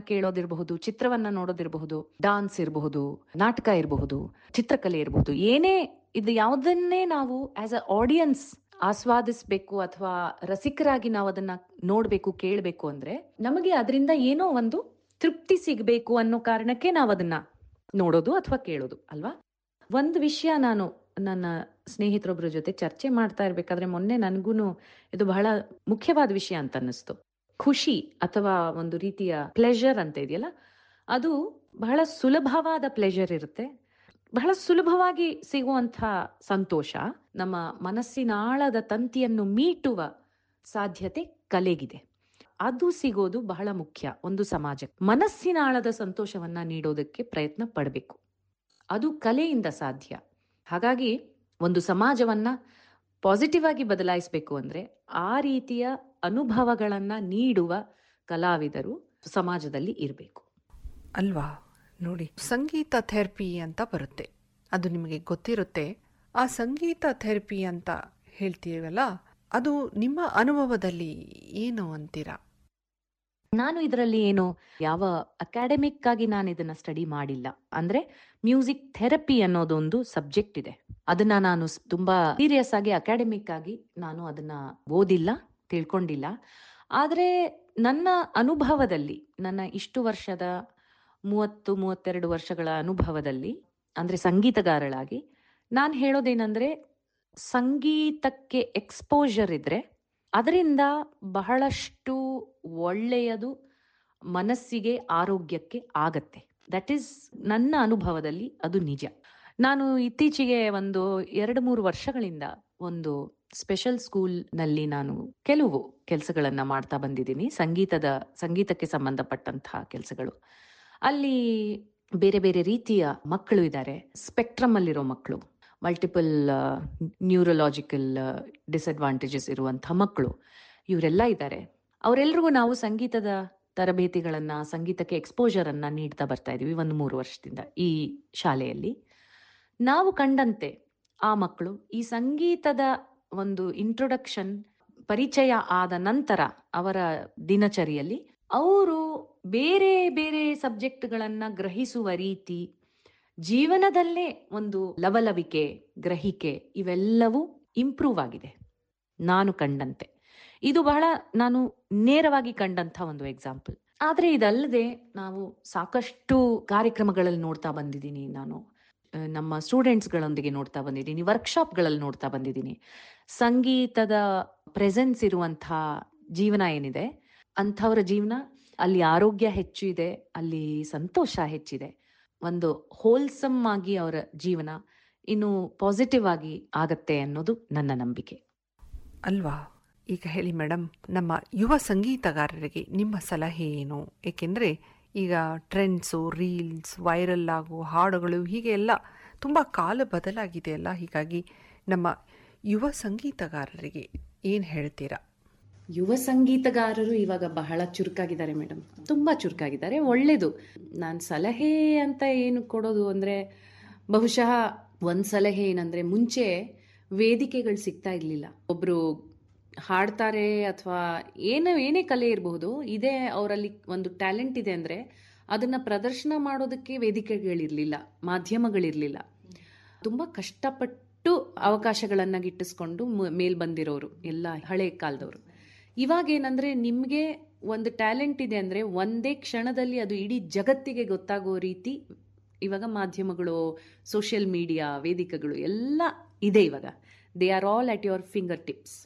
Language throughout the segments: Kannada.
ಕೇಳೋದಿರಬಹುದು ಚಿತ್ರವನ್ನ ನೋಡೋದಿರಬಹುದು ಡಾನ್ಸ್ ಇರಬಹುದು ನಾಟಕ ಇರಬಹುದು ಚಿತ್ರಕಲೆ ಇರಬಹುದು ಏನೇ ಇದು ಯಾವುದನ್ನೇ ನಾವು ಆಸ್ ಅ ಆಡಿಯನ್ಸ್ ಆಸ್ವಾದಿಸ್ಬೇಕು ಅಥವಾ ರಸಿಕರಾಗಿ ನಾವು ಅದನ್ನ ನೋಡ್ಬೇಕು ಕೇಳಬೇಕು ಅಂದ್ರೆ ನಮಗೆ ಅದರಿಂದ ಏನೋ ಒಂದು ತೃಪ್ತಿ ಸಿಗಬೇಕು ಅನ್ನೋ ಕಾರಣಕ್ಕೆ ನಾವು ಅದನ್ನ ನೋಡೋದು ಅಥವಾ ಕೇಳೋದು ಅಲ್ವಾ ಒಂದು ವಿಷಯ ನಾನು ನನ್ನ ಸ್ನೇಹಿತರೊಬ್ಬರ ಜೊತೆ ಚರ್ಚೆ ಮಾಡ್ತಾ ಇರ್ಬೇಕಾದ್ರೆ ಮೊನ್ನೆ ನನಗೂ ಇದು ಬಹಳ ಮುಖ್ಯವಾದ ವಿಷಯ ಅಂತ ಅನ್ನಿಸ್ತು ಖುಷಿ ಅಥವಾ ಒಂದು ರೀತಿಯ ಪ್ಲೆಜರ್ ಅಂತ ಇದೆಯಲ್ಲ ಅದು ಬಹಳ ಸುಲಭವಾದ ಪ್ಲೆಜರ್ ಇರುತ್ತೆ ಬಹಳ ಸುಲಭವಾಗಿ ಸಿಗುವಂಥ ಸಂತೋಷ ನಮ್ಮ ಮನಸ್ಸಿನ ಆಳದ ತಂತಿಯನ್ನು ಮೀಟುವ ಸಾಧ್ಯತೆ ಕಲೆಗಿದೆ ಅದು ಸಿಗೋದು ಬಹಳ ಮುಖ್ಯ ಒಂದು ಸಮಾಜಕ್ಕೆ ಮನಸ್ಸಿನ ಆಳದ ಸಂತೋಷವನ್ನ ನೀಡೋದಕ್ಕೆ ಪ್ರಯತ್ನ ಪಡಬೇಕು ಅದು ಕಲೆಯಿಂದ ಸಾಧ್ಯ ಹಾಗಾಗಿ ಒಂದು ಸಮಾಜವನ್ನ ಪಾಸಿಟಿವ್ ಆಗಿ ಬದಲಾಯಿಸಬೇಕು ಅಂದ್ರೆ ಆ ರೀತಿಯ ಅನುಭವಗಳನ್ನ ನೀಡುವ ಕಲಾವಿದರು ಸಮಾಜದಲ್ಲಿ ಇರಬೇಕು ಅಲ್ವಾ ನೋಡಿ ಸಂಗೀತ ಥೆರಪಿ ಅಂತ ಬರುತ್ತೆ ಅದು ನಿಮಗೆ ಗೊತ್ತಿರುತ್ತೆ ಆ ಸಂಗೀತ ಥೆರಪಿ ಅಂತ ಹೇಳ್ತೀವಲ್ಲ ಅದು ನಿಮ್ಮ ಅನುಭವದಲ್ಲಿ ಏನು ಅಂತೀರಾ ನಾನು ಇದರಲ್ಲಿ ಏನು ಯಾವ ಅಕಾಡೆಮಿಕ್ ಆಗಿ ನಾನು ಇದನ್ನ ಸ್ಟಡಿ ಮಾಡಿಲ್ಲ ಅಂದ್ರೆ ಮ್ಯೂಸಿಕ್ ಥೆರಪಿ ಅನ್ನೋದೊಂದು ಸಬ್ಜೆಕ್ಟ್ ಇದೆ ಅದನ್ನ ನಾನು ಸ್- ತುಂಬಾ ಸೀರಿಯಸ್ ಆಗಿ ಅಕಾಡೆಮಿಕ್ ಆಗಿ ನಾನು ಅದನ್ನ ಓದಿಲ್ಲ ತಿಳ್ಕೊಂಡಿಲ್ಲ ಆದ್ರೆ ನನ್ನ ಅನುಭವದಲ್ಲಿ ನನ್ನ ಇಷ್ಟು ವರ್ಷದ ಮೂವತ್ತು ಮೂವತ್ತೆರಡು ವರ್ಷಗಳ ಅನುಭವದಲ್ಲಿ ಅಂದ್ರೆ ಸಂಗೀತಗಾರಳಾಗಿ ನಾನು ಹೇಳೋದೇನಂದ್ರೆ ಸಂಗೀತಕ್ಕೆ ಎಕ್ಸ್ಪೋಜರ್ ಇದ್ರೆ ಅದರಿಂದ ಬಹಳಷ್ಟು ಒಳ್ಳೆಯದು ಮನಸ್ಸಿಗೆ ಆರೋಗ್ಯಕ್ಕೆ ಆಗತ್ತೆ ದಟ್ ಈಸ್ ನನ್ನ ಅನುಭವದಲ್ಲಿ ಅದು ನಿಜ ನಾನು ಇತ್ತೀಚೆಗೆ ಒಂದು ಎರಡು ಮೂರು ವರ್ಷಗಳಿಂದ ಒಂದು ಸ್ಪೆಷಲ್ ಸ್ಕೂಲ್ ನಲ್ಲಿ ನಾನು ಕೆಲವು ಕೆಲಸಗಳನ್ನ ಮಾಡ್ತಾ ಬಂದಿದ್ದೀನಿ ಸಂಗೀತದ ಸಂಗೀತಕ್ಕೆ ಸಂಬಂಧಪಟ್ಟಂತಹ ಕೆಲಸಗಳು ಅಲ್ಲಿ ಬೇರೆ ಬೇರೆ ರೀತಿಯ ಮಕ್ಕಳು ಇದ್ದಾರೆ ಸ್ಪೆಕ್ಟ್ರಮ್ ಅಲ್ಲಿರೋ ಮಕ್ಕಳು ಮಲ್ಟಿಪಲ್ ನ್ಯೂರಲಾಜಿಕಲ್ ಡಿಸಡ್ವಾಂಟೇಜಸ್ ಇರುವಂತಹ ಮಕ್ಕಳು ಇವರೆಲ್ಲ ಇದ್ದಾರೆ ಅವರೆಲ್ರಿಗೂ ನಾವು ಸಂಗೀತದ ತರಬೇತಿಗಳನ್ನ ಸಂಗೀತಕ್ಕೆ ಎಕ್ಸ್ಪೋಜರ್ ಅನ್ನ ನೀಡ್ತಾ ಬರ್ತಾ ಇದೀವಿ ಒಂದು ಮೂರು ವರ್ಷದಿಂದ ಈ ಶಾಲೆಯಲ್ಲಿ ನಾವು ಕಂಡಂತೆ ಆ ಮಕ್ಕಳು ಈ ಸಂಗೀತದ ಒಂದು ಇಂಟ್ರೊಡಕ್ಷನ್ ಪರಿಚಯ ಆದ ನಂತರ ಅವರ ದಿನಚರಿಯಲ್ಲಿ ಅವರು ಬೇರೆ ಬೇರೆ ಸಬ್ಜೆಕ್ಟ್ಗಳನ್ನ ಗ್ರಹಿಸುವ ರೀತಿ ಜೀವನದಲ್ಲೇ ಒಂದು ಲವಲವಿಕೆ ಗ್ರಹಿಕೆ ಇವೆಲ್ಲವೂ ಇಂಪ್ರೂವ್ ಆಗಿದೆ ನಾನು ಕಂಡಂತೆ ಇದು ಬಹಳ ನಾನು ನೇರವಾಗಿ ಕಂಡಂತ ಒಂದು ಎಕ್ಸಾಂಪಲ್ ಆದ್ರೆ ಇದಲ್ಲದೆ ನಾವು ಸಾಕಷ್ಟು ಕಾರ್ಯಕ್ರಮಗಳಲ್ಲಿ ನೋಡ್ತಾ ಬಂದಿದ್ದೀನಿ ನಾನು ಆ, ನಮ್ಮ ಸ್ಟೂಡೆಂಟ್ಸ್ಗಳೊಂದಿಗೆ ನೋಡ್ತಾ ಬಂದಿದ್ದೀನಿ ವರ್ಕ್ಶಾಪ್ಗಳಲ್ಲಿ ನೋಡ್ತಾ ಬಂದಿದ್ದೀನಿ ಸಂಗೀತದ ಪ್ರೆಸೆನ್ಸ್ ಇರುವಂತಹ ಜೀವನ ಏನಿದೆ ಅಂಥವರ ಜೀವನ ಅಲ್ಲಿ ಆರೋಗ್ಯ ಹೆಚ್ಚು ಇದೆ ಅಲ್ಲಿ ಸಂತೋಷ ಹೆಚ್ಚಿದೆ ಒಂದು ಹೋಲ್ಸಮ್ ಆಗಿ ಅವರ ಜೀವನ ಇನ್ನು ಪಾಸಿಟಿವ್ ಆಗಿ ಆಗತ್ತೆ ಅನ್ನೋದು ನನ್ನ ನಂಬಿಕೆ ಅಲ್ವಾ ಈಗ ಹೇಳಿ ಮೇಡಮ್ ನಮ್ಮ ಯುವ ಸಂಗೀತಗಾರರಿಗೆ ನಿಮ್ಮ ಸಲಹೆ ಏನು ಏಕೆಂದರೆ ಈಗ ಟ್ರೆಂಡ್ಸು ರೀಲ್ಸ್ ವೈರಲ್ ಆಗೋ ಹಾಡುಗಳು ಹೀಗೆ ಎಲ್ಲ ತುಂಬ ಕಾಲ ಬದಲಾಗಿದೆ ಅಲ್ಲ ಹೀಗಾಗಿ ನಮ್ಮ ಯುವ ಸಂಗೀತಗಾರರಿಗೆ ಏನು ಹೇಳ್ತೀರಾ ಯುವ ಸಂಗೀತಗಾರರು ಇವಾಗ ಬಹಳ ಚುರುಕಾಗಿದ್ದಾರೆ ಮೇಡಮ್ ತುಂಬಾ ಚುರುಕಾಗಿದ್ದಾರೆ ಒಳ್ಳೇದು ನಾನು ಸಲಹೆ ಅಂತ ಏನು ಕೊಡೋದು ಅಂದ್ರೆ ಬಹುಶಃ ಒಂದ್ ಸಲಹೆ ಏನಂದ್ರೆ ಮುಂಚೆ ವೇದಿಕೆಗಳು ಸಿಗ್ತಾ ಇರ್ಲಿಲ್ಲ ಒಬ್ರು ಹಾಡ್ತಾರೆ ಅಥವಾ ಏನೋ ಏನೇ ಕಲೆ ಇರಬಹುದು ಇದೇ ಅವರಲ್ಲಿ ಒಂದು ಟ್ಯಾಲೆಂಟ್ ಇದೆ ಅಂದ್ರೆ ಅದನ್ನ ಪ್ರದರ್ಶನ ಮಾಡೋದಕ್ಕೆ ವೇದಿಕೆಗಳಿರ್ಲಿಲ್ಲ ಮಾಧ್ಯಮಗಳಿರ್ಲಿಲ್ಲ ತುಂಬಾ ಕಷ್ಟಪಟ್ಟು ಅವಕಾಶಗಳನ್ನ ಗಿಟ್ಟಿಸ್ಕೊಂಡು ಮ- ಮೇಲ್ ಬಂದಿರೋರು ಎಲ್ಲ ಹಳೆ ಕಾಲದವರು ಇವಾಗ ಏನಂದ್ರೆ ನಿಮ್ಗೆ ಒಂದು ಟ್ಯಾಲೆಂಟ್ ಇದೆ ಅಂದ್ರೆ ಒಂದೇ ಕ್ಷಣದಲ್ಲಿ ಅದು ಇಡೀ ಜಗತ್ತಿಗೆ ಗೊತ್ತಾಗೋ ರೀತಿ ಇವಾಗ ಮಾಧ್ಯಮಗಳು ಸೋಷಿಯಲ್ ಮೀಡಿಯಾ ವೇದಿಕೆಗಳು ಎಲ್ಲ ಇದೆ ಇವಾಗ they are all at your fingertips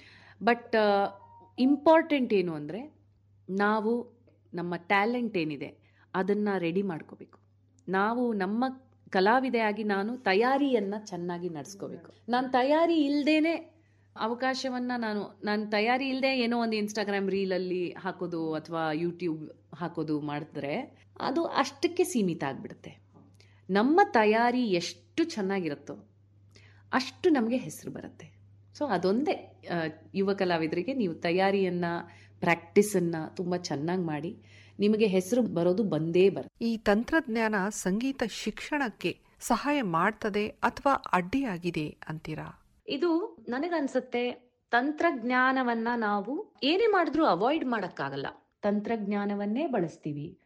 but important ಏನು ಅಂದರೆ ನಾವು ನಮ್ಮ ಟ್ಯಾಲೆಂಟ್ ಏನಿದೆ ಅದನ್ನು ರೆಡಿ ಮಾಡ್ಕೋಬೇಕು ನಾವು ನಮ್ಮ ಕಲಾವಿದೆಯಾಗಿ ನಾನು ತಯಾರಿಯನ್ನ ಚೆನ್ನಾಗಿ ನಡೆಸ್ಕೋಬೇಕು ನಾನು ತಯಾರಿ ಇಲ್ದೇನೆ ಅವಕಾಶವನ್ನ ನಾನು ನಾನು ತಯಾರಿ ಇಲ್ಲದೆ ಏನೋ ಒಂದು ಇನ್ಸ್ಟಾಗ್ರಾಮ್ ರೀಲಲ್ಲಿ ಹಾಕೋದು ಅಥವಾ ಯೂಟ್ಯೂಬ್ ಹಾಕೋದು ಮಾಡಿದ್ರೆ ಅದು ಅಷ್ಟಕ್ಕೆ ಸೀಮಿತ ಆಗಿಬಿಡುತ್ತೆ ನಮ್ಮ ತಯಾರಿ ಎಷ್ಟು ಚೆನ್ನಾಗಿರುತ್ತೋ ಅಷ್ಟು ನಮಗೆ ಹೆಸರು ಬರುತ್ತೆ ಸೊ ಅದೊಂದೇ ಆ, ಯುವ ಕಲಾವಿದರಿಗೆ ನೀವು ತಯಾರಿಯನ್ನ ಪ್ರಾಕ್ಟೀಸನ್ನ ತುಂಬ ಚೆನ್ನಾಗಿ ಮಾಡಿ ನಿಮಗೆ ಹೆಸರು ಬರೋದು ಬಂದೇ ಬರುತ್ತೆ ಈ ತಂತ್ರಜ್ಞಾನ ಸಂಗೀತ ಶಿಕ್ಷಣಕ್ಕೆ ಸಹಾಯ ಮಾಡ್ತದೆ ಅಥವಾ ಅಡ್ಡಿಯಾಗಿದೆ ಅಂತೀರಾ ಇದು ನನಗನ್ಸುತ್ತೆ ತಂತ್ರಜ್ಞಾನವನ್ನ ನಾವು ಏನೇ ಮಾಡಿದ್ರೂ ಅವಾಯ್ಡ್ ಮಾಡಕ್ಕಾಗಲ್ಲ ತಂತ್ರಜ್ಞಾನವನ್ನೇ ಬಳಸ್ತೀವಿ